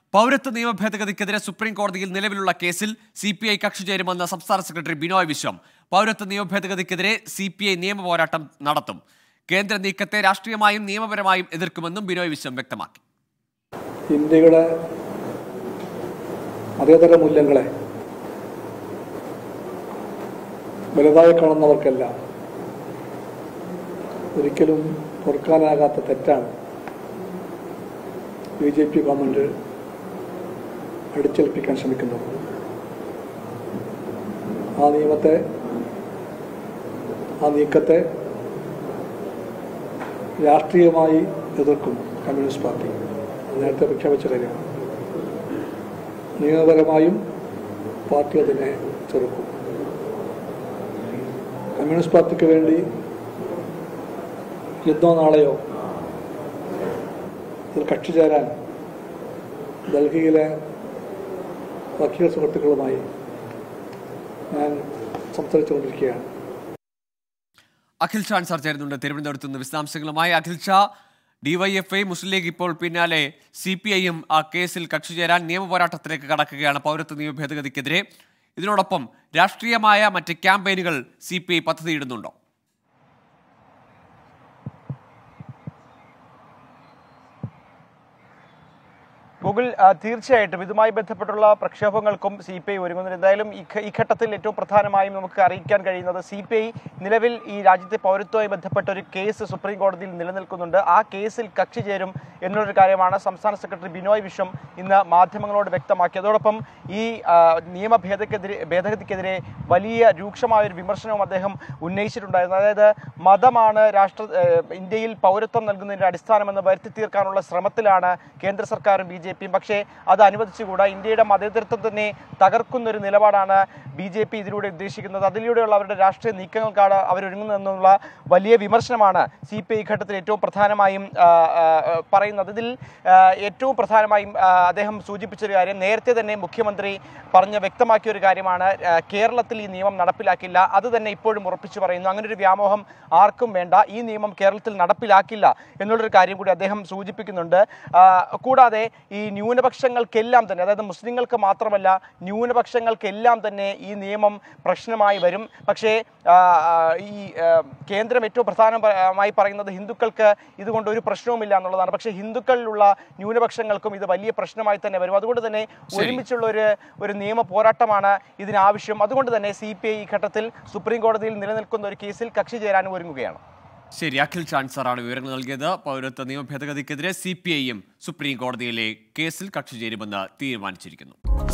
പൗരത്വ നിയമ ഭേദഗതിക്കെതിരെ സുപ്രീം കോടതിയിൽ നിലവിലുള്ള കേസിൽ സി പി ഐ കക്ഷി ചേരുമെന്ന് സംസ്ഥാന സെക്രട്ടറി ബിനോയ് വിശ്വം പൗരത്വ നിയമ ഭേദഗതിക്കെതിരെ സി പി ഐ നിയമ പോരാട്ടം നടത്തും കേന്ദ്ര നീക്കത്തെ രാഷ്ട്രീയമായും നിയമപരമായും എതിർക്കുമെന്നും ബിനോയ് വിശ്വം വ്യക്തമാക്കി ഇന്ത്യയുടെ മതേതര മൂല്യങ്ങളെ വലുതായി കാണുന്നവർക്കെല്ലാം ഒരിക്കലും പൊറുക്കാനാകാത്ത തെറ്റാണ് ബി ജെ പി ഗവൺമെൻറ് അടിച്ചേൽപ്പിക്കാൻ ശ്രമിക്കുന്നത് ആ നിയമത്തെ ആ നീക്കത്തെ രാഷ്ട്രീയമായി എതിർക്കും കമ്മ്യൂണിസ്റ്റ് പാർട്ടി അത് നേരത്തെ പ്രഖ്യാപിച്ച കാര്യമാണ് നിയമപരമായും പാർട്ടി അതിനെ ചെറുക്കും കമ്മ്യൂണിസ്റ്റ് പാർട്ടിക്ക് വേണ്ടി യുദ്ധമോ നാളെയോ ഇതിൽ കക്ഷി ചേരാൻ ഡൽഹിയിലെ വക്കീൽ സുഹൃത്തുക്കളുമായി ഞാൻ സംസാരിച്ചുകൊണ്ടിരിക്കുകയാണ് അഖിൽ ഷാൻ സാർ ചേരുന്നുണ്ട് തിരുവനന്തപുരത്ത് നിന്ന് വിശദാംശങ്ങളുമായി അഖിൽ ഷാ ഡിവൈഎഫ്ഐ മുസ്ലിം ലീഗ് ഇപ്പോൾ പിന്നാലെ സി പി ഐയും ആ കേസിൽ കക്ഷി ചേരാൻ നിയമപോരാട്ടത്തിലേക്ക് കടക്കുകയാണ് പൗരത്വ നിയമ ഭേദഗതിക്കെതിരെ ഇതിനോടൊപ്പം രാഷ്ട്രീയമായ മറ്റ് ക്യാമ്പയിനുകൾ സി പി ഐ പദ്ധതിയിടുന്നുണ്ടോ ഗൂഗിൾ ആ, തീർച്ചയായിട്ടും ഇതുമായി ബന്ധപ്പെട്ടുള്ള പ്രക്ഷോഭങ്ങൾക്കും സി പി ഐ ഒരുങ്ങുന്നുണ്ട് എന്തായാലും ഈ ഘ- ഈ ഘട്ടത്തിൽ ഏറ്റവും പ്രധാനമായും നമുക്ക് അറിയിക്കാൻ കഴിയുന്നത് സി പി ഐ നിലവിൽ ഈ രാജ്യത്തെ പൗരത്വവുമായി ബന്ധപ്പെട്ട ഒരു കേസ് സുപ്രീം കോടതിയിൽ നിലനിൽക്കുന്നുണ്ട് ആ കേസിൽ കക്ഷി ചേരും എന്നുള്ളൊരു കാര്യമാണ് സംസ്ഥാന സെക്രട്ടറി ബിനോയ് വിശ്വം ഇന്ന് മാധ്യമങ്ങളോട് വ്യക്തമാക്കി അതോടൊപ്പം ഈ ആ, നിയമ ഭേദഗതിക്കെതിരെ ഭേദഗതിക്കെതിരെ വലിയ രൂക്ഷമായ ഒരു വിമർശനവും അദ്ദേഹം ഉന്നയിച്ചിട്ടുണ്ടായിരുന്നു അതായത് മതമാണ് രാഷ്ട്ര ഏഹ് ഇന്ത്യയിൽ പൗരത്വം നൽകുന്നതിന്റെ അടിസ്ഥാനമെന്ന് വരുത്തി തീർക്കാനുള്ള ശ്രമത്തിലാണ് കേന്ദ്ര സർക്കാരും ബി ജെ പിയും പക്ഷേ അത് അനുവദിച്ചുകൂടാ ഇന്ത്യയുടെ മതേതരത്വം തന്നെ തകർക്കുന്ന ഒരു നിലപാടാണ് ബി ജെ പി ഇതിലൂടെ ഉദ്ദേശിക്കുന്നത് അതിലൂടെയുള്ള അവരുടെ രാഷ്ട്രീയ നീക്കങ്ങൾക്കാണ് അവരൊരുങ്ങുന്നതെന്നുള്ള വലിയ വിമർശനമാണ് സി പി ഐ ഘട്ടത്തിൽ ഏറ്റവും പ്രധാനമായും ആ, ആ, പറയുന്നത് ഇതിൽ ആ, ഏറ്റവും പ്രധാനമായും ആ, അദ്ദേഹം സൂചിപ്പിച്ചൊരു കാര്യം നേരത്തെ തന്നെ മുഖ്യമന്ത്രി പറഞ്ഞ് വ്യക്തമാക്കിയ ഒരു കാര്യമാണ് ആ, കേരളത്തിൽ ഈ നിയമം നടപ്പിലാക്കില്ല അത് തന്നെ ഇപ്പോഴും ഉറപ്പിച്ചു പറയുന്നു അങ്ങനെ ഒരു വ്യാമോഹം ആർക്കും വേണ്ട ഈ നിയമം കേരളത്തിൽ നടപ്പിലാക്കില്ല എന്നുള്ളൊരു കാര്യം കൂടി അദ്ദേഹം സൂചിപ്പിക്കുന്നുണ്ട് ആ, കൂടാതെ ഈ ന്യൂനപക്ഷങ്ങൾക്കെല്ലാം തന്നെ അതായത് മുസ്ലിങ്ങൾക്ക് മാത്രമല്ല ന്യൂനപക്ഷങ്ങൾക്കെല്ലാം തന്നെ ഈ നിയമം പ്രശ്നമായി വരും പക്ഷേ ആ, ആ, ഈ ആ, കേന്ദ്രം ഏറ്റവും പ്രധാനമായി പറയുന്നത് ഹിന്ദുക്കൾക്ക് ഇതുകൊണ്ട് ഒരു പ്രശ്നവുമില്ല എന്നുള്ളതാണ് പക്ഷേ ഹിന്ദുക്കളിലുള്ള ന്യൂനപക്ഷങ്ങൾക്കും ഇത് വലിയ പ്രശ്നമായി തന്നെ വരും അതുകൊണ്ട് തന്നെ ശരി. ഒരുമിച്ചുള്ള ഒരു ഒരു നിയമ പോരാട്ടമാണ് ഇതിനാവശ്യം അതുകൊണ്ട് തന്നെ സി പി ഐ ഈ ഘട്ടത്തിൽ സുപ്രീം കോടതിയിൽ നിലനിൽക്കുന്ന ഒരു കേസിൽ കക്ഷി ചേരാനും ഒരുങ്ങുകയാണ് ശരി അഖിൽ ഷാൻ സാറാണ് വിവരങ്ങൾ നൽകിയത് പൗരത്വ നിയമ ഭേദഗതിക്കെതിരെ സി പി ഐയും സുപ്രീം കോടതിയിലെ കേസിൽ കക്ഷി ചേരുമെന്ന് തീരുമാനിച്ചിരിക്കുന്നു